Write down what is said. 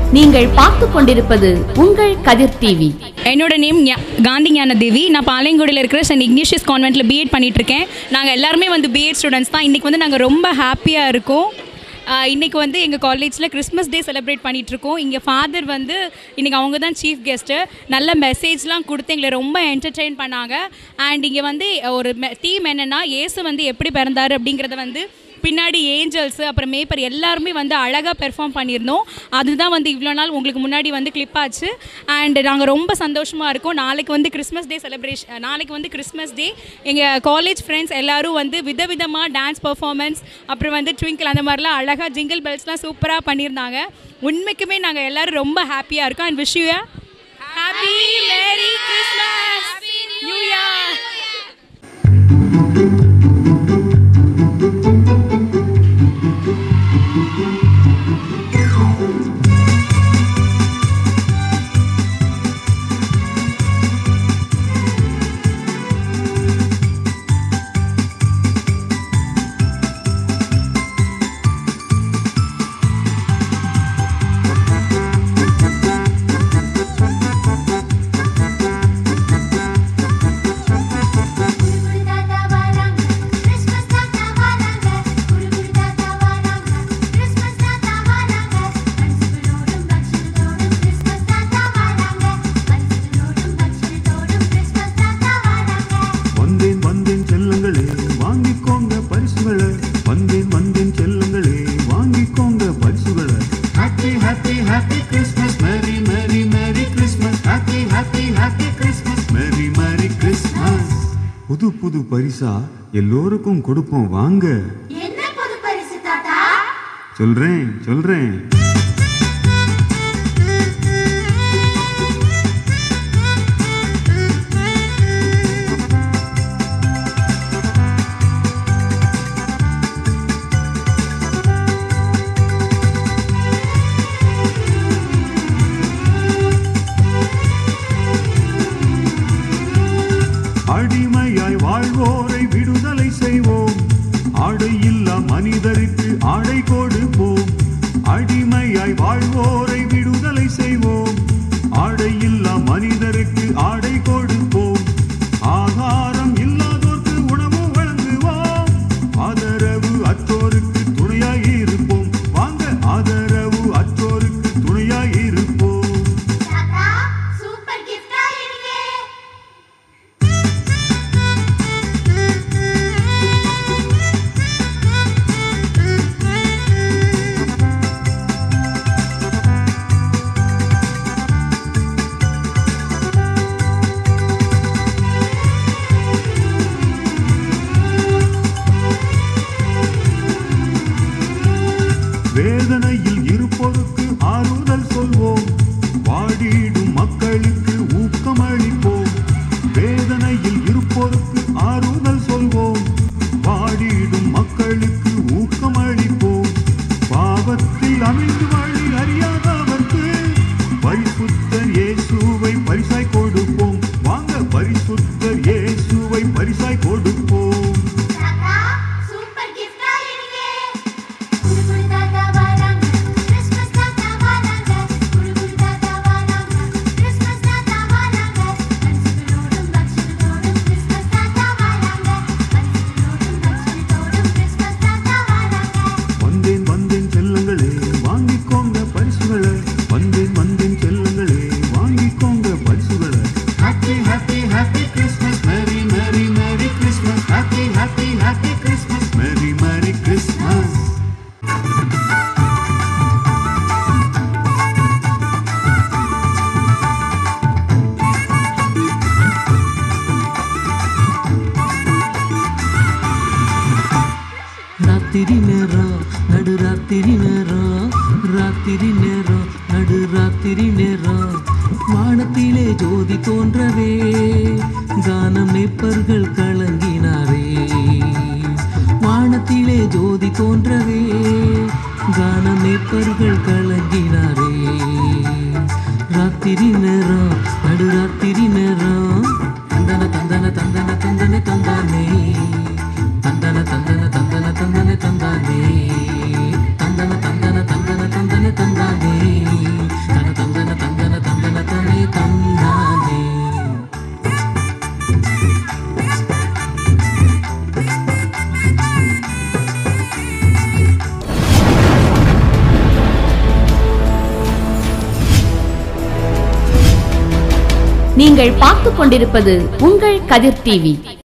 நீங்கள் பார்த்து கொண்டிருப்பது உங்கள் கதிர் டிவி என்னோட நேம் ஞா- காந்தி ஞான தேவி நான் பாளையங்கோடியில் இருக்கிற சென்ட் இக்னிஷியஸ் கான்வென்ட்டில் பிஎட் பண்ணிட்டு இருக்கேன் நாங்கள் எல்லாருமே வந்து பிஎட் ஸ்டூடெண்ட்ஸ் தான் இன்றைக்கி வந்து நாங்கள் ரொம்ப ஹாப்பியாக இருக்கோம் ஆஹ் இன்னைக்கு வந்து எங்கள் காலேஜில் கிறிஸ்மஸ் டே செலிப்ரேட் பண்ணிட்டு இருக்கோம் இங்கே ஃபாதர் வந்து இன்றைக்கி அவங்க தான் சீஃப் கெஸ்ட்டு நல்ல மெசேஜ்லாம் கொடுத்து எங்களை ரொம்ப என்டர்டெயின் பண்ணாங்க அண்ட் இங்கே வந்து ஒரு தீம் என்னென்னா இயேசு வந்து எப்படி பிறந்தார் அப்படிங்கிறத வந்து பின்னாடி ஏஞ்சல்ஸு அப்புறம் மேப்பர் எல்லாருமே வந்து அழகாக பெர்ஃபார்ம் பண்ணியிருந்தோம் அதுதான் வந்து இவ்வளோ நாள் உங்களுக்கு முன்னாடி வந்து clip ஆச்சு அண்ட் நாங்கள் ரொம்ப சந்தோஷமாக இருக்கோம் நாளைக்கு வந்து கிறிஸ்மஸ் டே செலிப்ரேஷன் நாளைக்கு வந்து கிறிஸ்மஸ் டே எங்கள் காலேஜ் ஃப்ரெண்ட்ஸ் எல்லாரும் வந்து விதவிதமாக டான்ஸ் பர்ஃபார்மன்ஸ் அப்புறம் வந்து ட்விங்கிள் அந்த மாதிரிலாம் அழகாக ஜிங்கிள் பெல்ஸ்லாம் சூப்பராக பண்ணியிருந்தாங்க உண்மைக்குமே நாங்கள் எல்லாரும் ரொம்ப ஹாப்பியாக இருக்கோம் and wish you happy merry Christmas new year குடுகுடு தாத்தா வராங்க கிறிஸ்மஸ் தாத்தா வராங்க குடுகுடு தாத்தா வராங்க கிறிஸ்மஸ் தாத்தா வராங்க மனசுகளோடும் பக்ஷணத்தோடும் கிறிஸ்மஸ் தாத்தா வராங்க மனசுகளோடும் பக்ஷணத்தோடும் கிறிஸ்மஸ் தாத்தா வராங்க வந்தேன் வந்தேன் செல்லங்களே வாங்கிக்கோங்க பரிசுகளை வந்தேன் வந்தேன் செல்லங்களே வாங்கிக்கோங்க பரிசுகளை happy happy happy Christmas merry merry merry Christmas happy happy happy Christmas merry merry Christmas புது புது பரிசா எல்லோருக்கும் கொடுப்போம் வாங்க என்ன புது பரிசு தாத்தா சொல்றேன் சொல்றேன் அடிமையாய் வாழ்வோரை விடுதலை செய்வோம் ஆடை இல்லா மனிதருக்கு ஆடை கொடுப்போம் அடிமையாய் வாழ்வோரை விடுதலை செய்வோம் ஆடை இல்லா மனிதருக்கு ஆடை கொடுப்போம் ஆகாரம் இல்லாதோர்க்கு உணவு வழங்குவோம் ஆதரவு அற்றோருக்கு துணையாய் இருப்போம் வாங்க ஆதரவு அற்றோருக்கு துணையாய் இருப்போம் தாத்தா சூப்பர் கிஃப்டா இருக்கே வேதனையில் இருப்போருக்கு ஆறுதல் சொல்வோம் வாடிடும் மக்களுக்கு ஊக்கமளிப்போம் வேதனையில் இருப்போருக்கு ஆறுதல் சொல்வோம் வாடிடும் மக்களுக்கு ஊக்கமளிப்போம் பாவத்தில் அமைந்து வழி அறியாதவர்க்கு பரிசுத்தர் இயேசுவை பரிசாய் கொடுப்போம் வாங்க பரிசுத்தர் இயேசுவை பரிசாய் கொடுப்போம் தாத்தா சூப்பர் கிஃப்டா இருக்கே குடுகுடு தாத்தா வராங்க கிறிஸ்மஸ் தாத்தா வராங்க குடுகுடு தாத்தா வராங்க கிறிஸ்மஸ் தாத்தா வராங்க மனசுகளோடும் பக்ஷணத்தோடும் கிறிஸ்மஸ் தாத்தா வராங்க மனசுகளோடும் பக்ஷணத்தோடும் கிறிஸ்மஸ் தாத்தா வராங்க வந்தேன் வந்தேன் செல்லங்களே வாங்கிக்கோங்க பரிசுகளை வந்தேன் வந்தேன் செல்லங்களே வாங்கிக்கோங்க பரிசுகளை happy happy happy Christmas merry merry merry Christmas happy happy happy Christmas merry merry Christmas ராத்திரி நேரம் நடு ராத்திரி நேரம் ராத்திரி நேரம் நடு ராத்திரி நேரம் வானத்திலே ஜோதி தோன்றவே கான மேப்பர்கள் கலங்கினாரே வானத்திலே ஜோதி தோன்றவே கான மேப்பர்கள் கலங்கினாரே ராத்திரி நேரம் நடு ராத்திரி நேரம் தந்தன தந்தன தந்தன தந்தன தந்தானே தந்தன தந்தன தந்தன தந்தன தந்தானே தந்தன தந்தன தந்தன தந்தன தந்தானே நீங்கள் பார்த்துக் கொண்டிருப்பது உங்கள் கதிர் டிவி